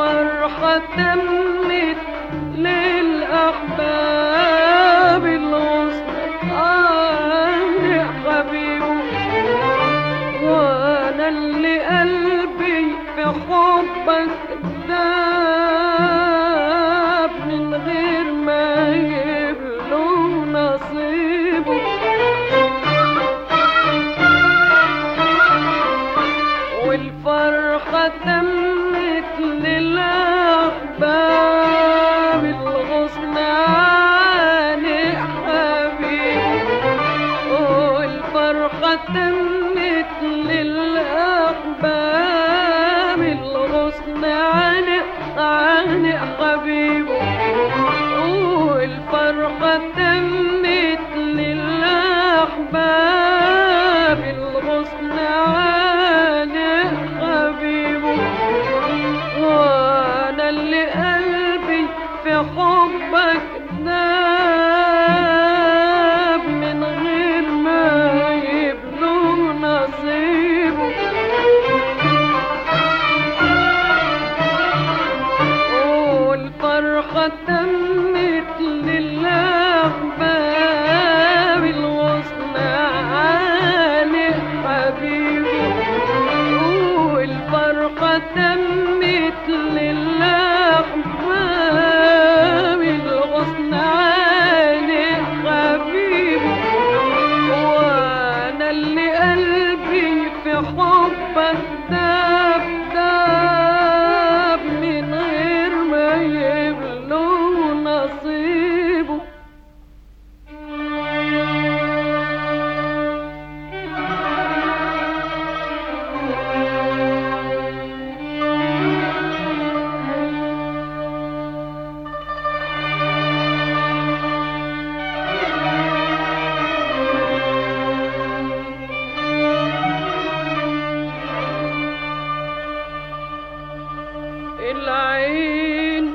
والفرحة تمت للأحباب الغصن آه يا حبيبي وانا اللي قلبي في حبك داب من غير ما يبلو نصيبه والفرحة تمت للأحباب الغصن عاني حبيبي والفرحة تمت للأحباب الغصن عانق عانق حبيبه والفرحة تمت للأحباب الغصن عانق حبيبه وانا اللي قلبي في حبك داب من غير ما يبلغ نصيبه والفرحة تمت للأحباب الغصن عالي حبيبي والفرحة تمت للأحباب الغصن عالي حبيبي وانا اللي قلبي في حبك داب داب من غير ما يبلغ نصيبه العين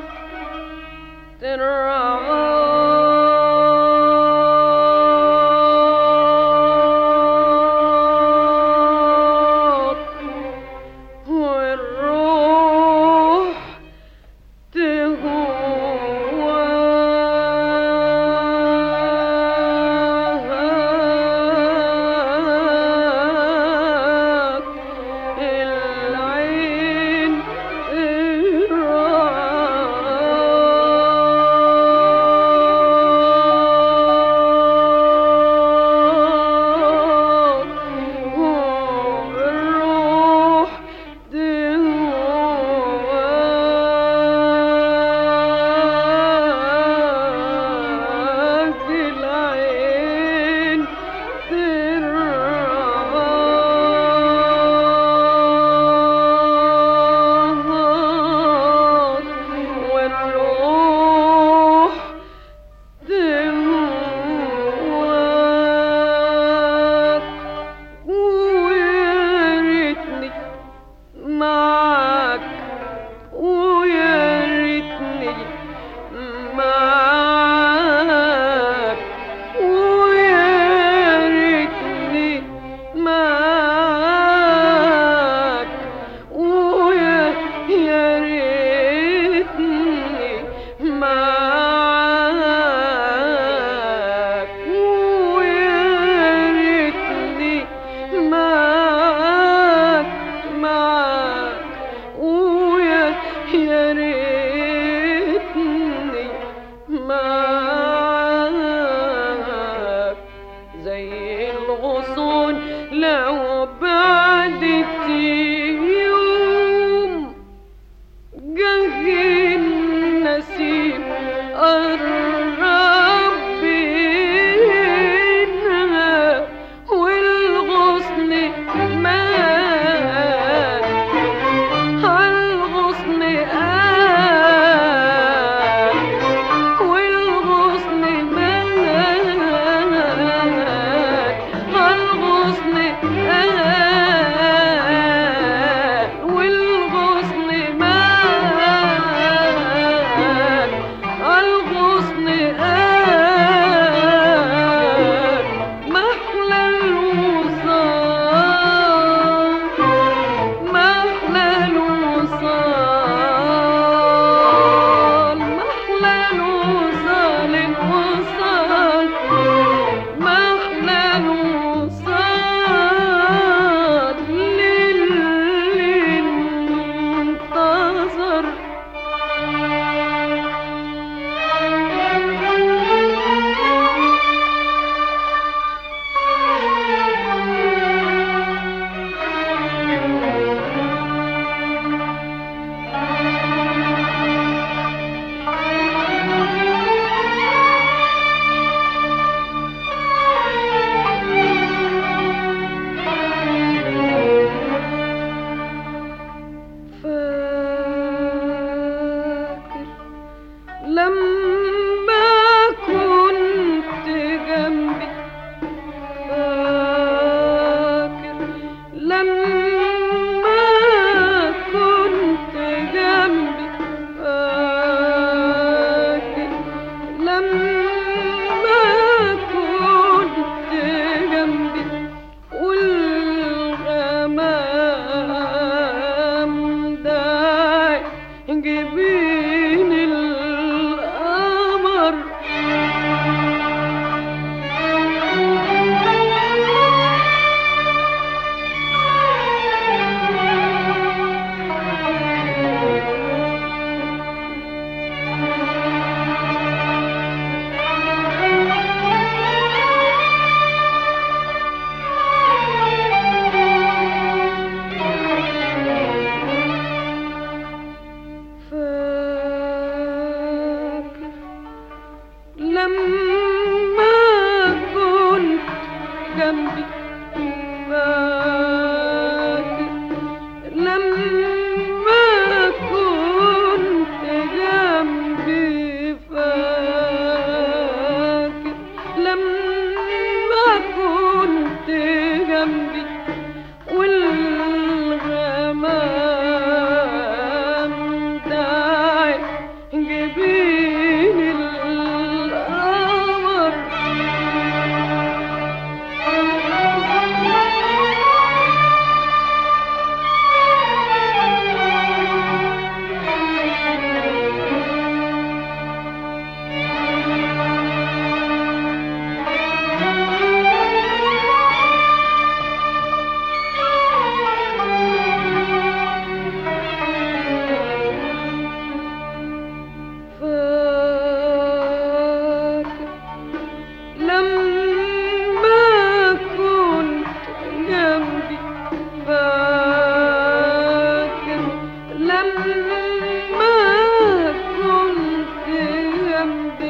ترعاك والروح تهواك العين جبين القمر فاكر لما كنت جنبي فاكر لما كنت جنبي فاكر لما كنت جنبي والغمام داعي جبين القمر فاكر لما كنت جنبي فاكر لما كنت جنبي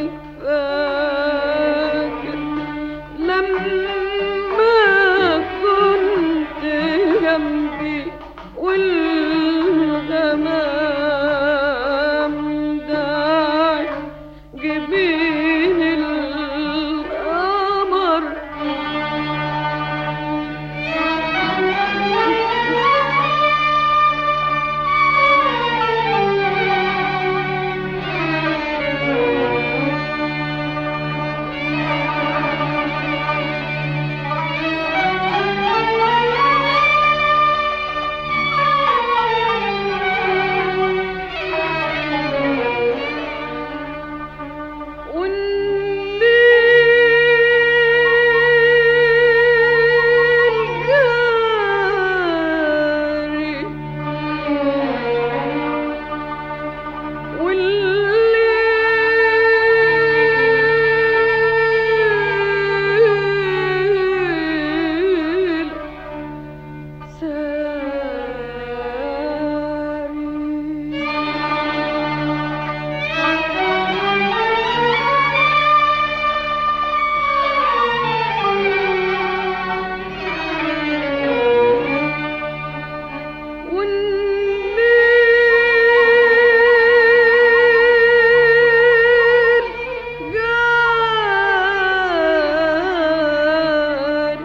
فاكر لما كنت جنبي والغمام داعي جبين القمر والليل جاري والليل ساري والليل جاري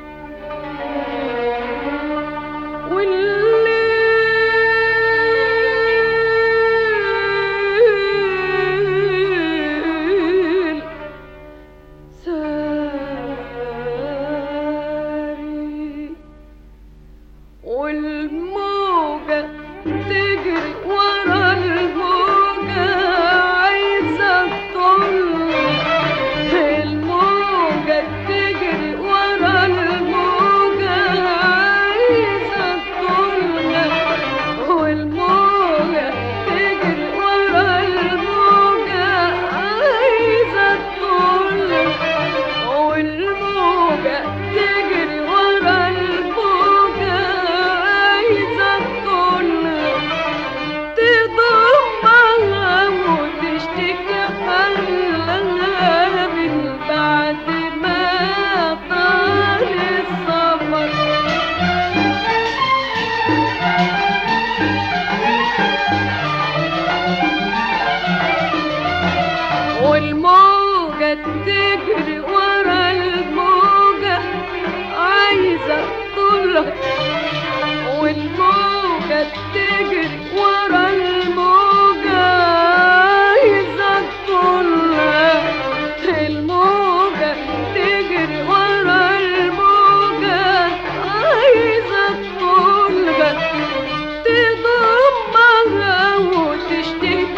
والليل ساري والموجة تجري ورا الموجة عايزة تطل الموجة تجري ورا الموجة عايزة تطل والموجة تجري ورا الموجة عايزة تطل والموجة تجري ورا الموجة عايزة تطل تضمها وتشتكي حلها من بعد ما طال السمر والموجة تجري ورا الموجة عايزة طولها والموجة تجري ورا الموجة عايزة طولها الموجة تجري ورا الموجة عايزة طولها تضمها وتشتكي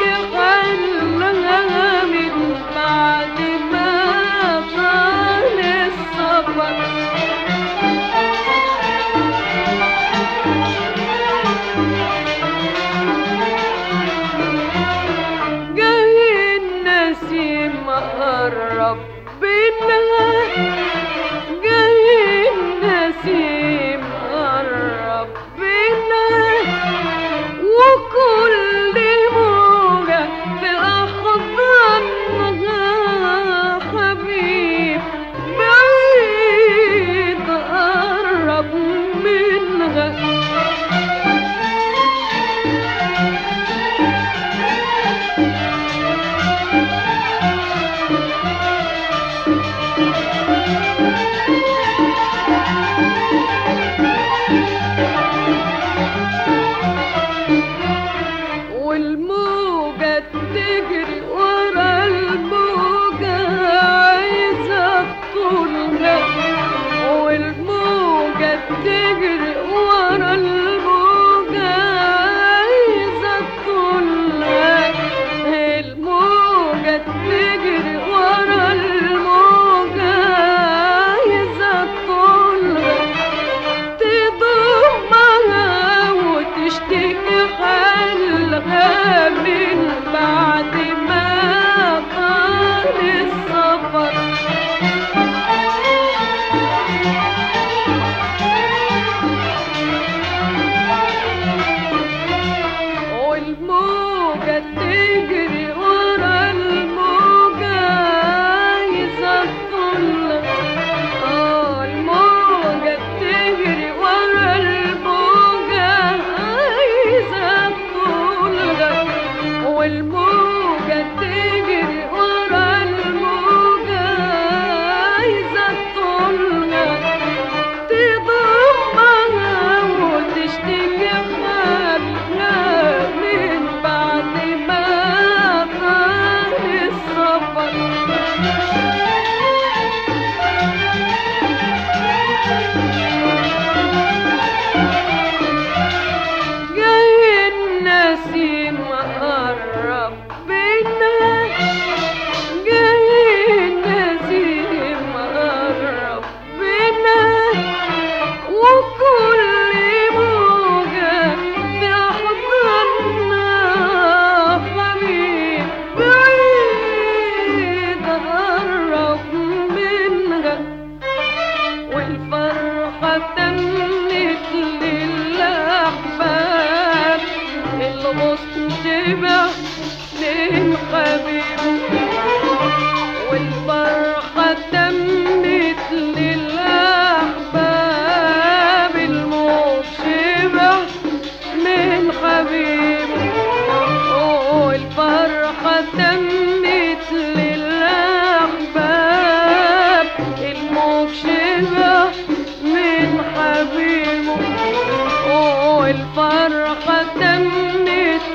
والموجة تجري ورا الموجة عايزة تطولها تضمها وتشتكي حالها من بعد ما طال السفر جاي النسيم قرب بينا جاي النسيم قرب بينا وكل موجة تحضننا حبيب بعيد قرب منها والفرحة تمت للأحباب الغصن شبع من حبيبه والفرحة تمت للأحباب الموت شبع من حبيبه والفرحة تمت للأحباب الموت شبع من حبيبه والفرحة تمت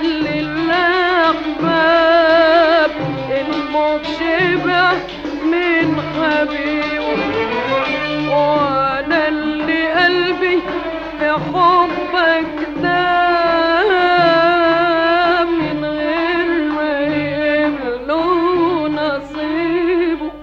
للأحباب الموت شبع من حبيبه وانا اللي قلبي في حبك ده من غير ما يملو نصيبه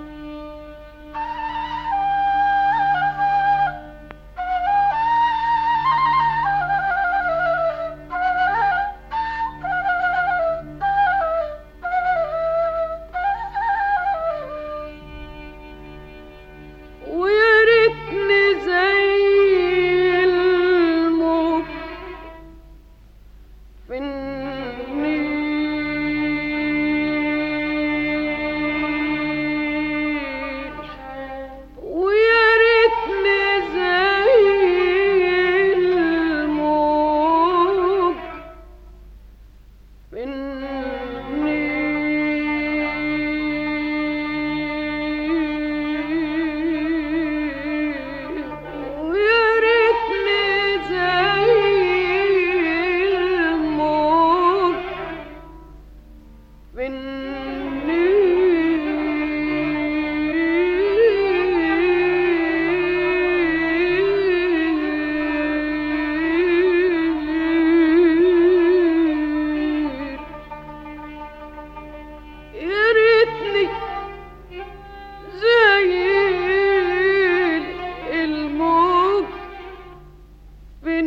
ويا ريتني زي الموج في النيل ويا ريتني زي الموج في النيل ويا ريتني زي الموج في النيل يا ريتني زي الموج في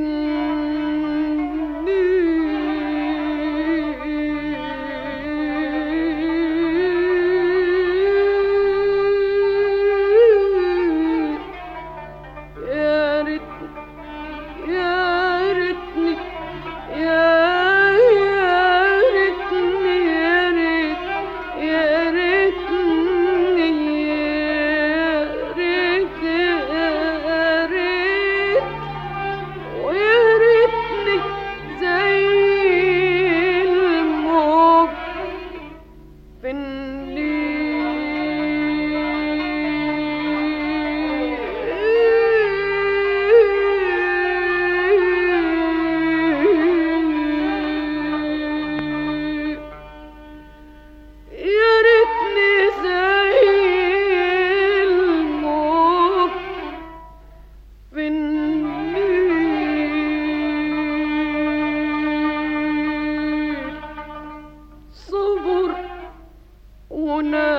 النيل يا ريتني يا ريتني يا يا ريتني يا ريت يا ريتني يا ريت يا ريت ويا ريتني زي الموج في النيل يا ريتني زي الموج في النيل صبر ونام